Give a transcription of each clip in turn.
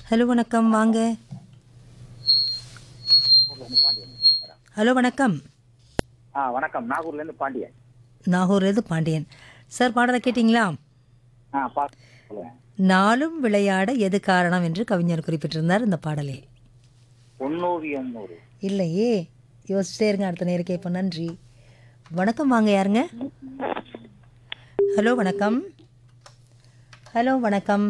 Hello வணக்கம் வாங்க hello வணக்கம் ஆ வணக்கம் நாகூர்லேருந்து பாண்டியன் நாகூர்லேருந்து பாண்டியன் சார் பாடலை கேட்டிங்களா ஆ பா சொல்லுங்க நாளும் விளையாட எது காரணம் என்று கவிஞர் குறிப்பிட்டிருந்தார் இந்த பாடலே பொன்னோவியம் ஒரு இல்லையே யோசிச்சிட்டே இருங்க அடுத்த நேரம் கேட்போம் நன்றி வணக்கம் வாங்க யாருங்க ஹலோ வணக்கம் ஹலோ வணக்கம்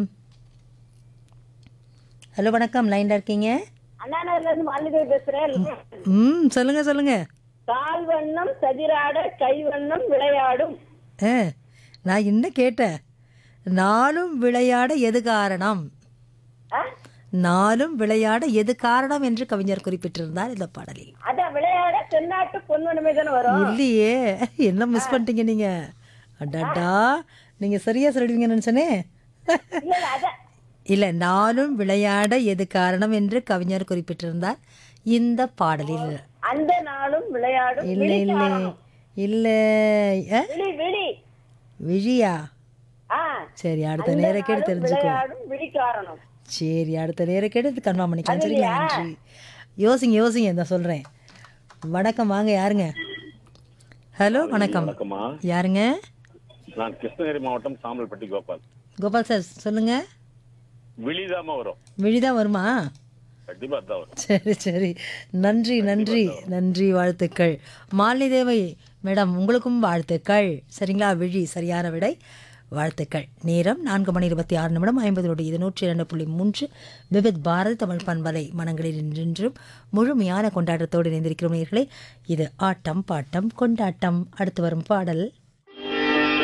ஹலோ வணக்கம் லைனில் இருக்கீங்க அண்ணாநகர்ல இருந்து மாலிகை பேசுறேன் ம் சொல்லுங்க சொல்லுங்க கால் வண்ணம் சதிராட கை வண்ணம் விளையாடும் ஆ நான் என்ன கேட்டேன் நாளும் விளையாட எது காரணம் ஆ? நாளும் விளையாட எது காரணம் என்று கவிஞர் குறிப்பிட்டிருந்தார் இந்த பாடலில் அதான் விளையாட தென்னாட்டு பொன்வனமே தானே வரும் இல்லையே என்ன மிஸ் பண்ணிட்டீங்க நீங்க அடடா நீங்க சரியா சொல்லிடுவீங்கன்னு நினைச்சனே இல்ல இல்ல, அதான் இல்ல நாளும் விளையாட எது காரணம் என்று கவிஞர் குறிப்பிட்டிருந்தார் இந்த பாடலில் அந்த நாளும் விளையாடும் இல்ல இல்ல இல்ல அ? விழி விழி விழியா ஆ சரி அடுத்த நேரம் கேட்டு தெரிஞ்சுக்கோ விளையாடும் விழி காரணம் சரி அடுத்த நேரம் கேட்டு கன்ஃபார்ம் பண்ணிக்கலாம் சரிங்களா நன்றி யோசிங்க யோசிங்க இந்த சொல்றேன் வணக்கம் வாங்க யாருங்க ஹலோ வணக்கம் வணக்கம்மா யாருங்க நான் கிருஷ்ணகிரி மாவட்டம் சாம்பல்பட்டி கோபால் கோபால் சார் சொல்லுங்க விழிதாம வரும் விழிதான் வருமா கண்டிப்பா தான் வரும் சரி சரி நன்றி நன்றி நன்றி வாழ்த்துக்கள் மாலினி தேவை மேடம் உங்களுக்கும் வாழ்த்துக்கள் சரிங்களா விழி சரியான விடை வாழ்த்துக்கள் நேரம் நான்கு மணி இருபத்தி ஆறு நிமிடம் ஐம்பது நொடி இது நூற்றி இரண்டு புள்ளி மூன்று விவித் பாரதி தமிழ் பண்பலை மனங்களில் நின்றும் முழுமையான கொண்டாட்டத்தோடு இணைந்திருக்கிறோம் நேர்களே இது ஆட்டம் பாட்டம் கொண்டாட்டம் அடுத்து வரும் பாடல்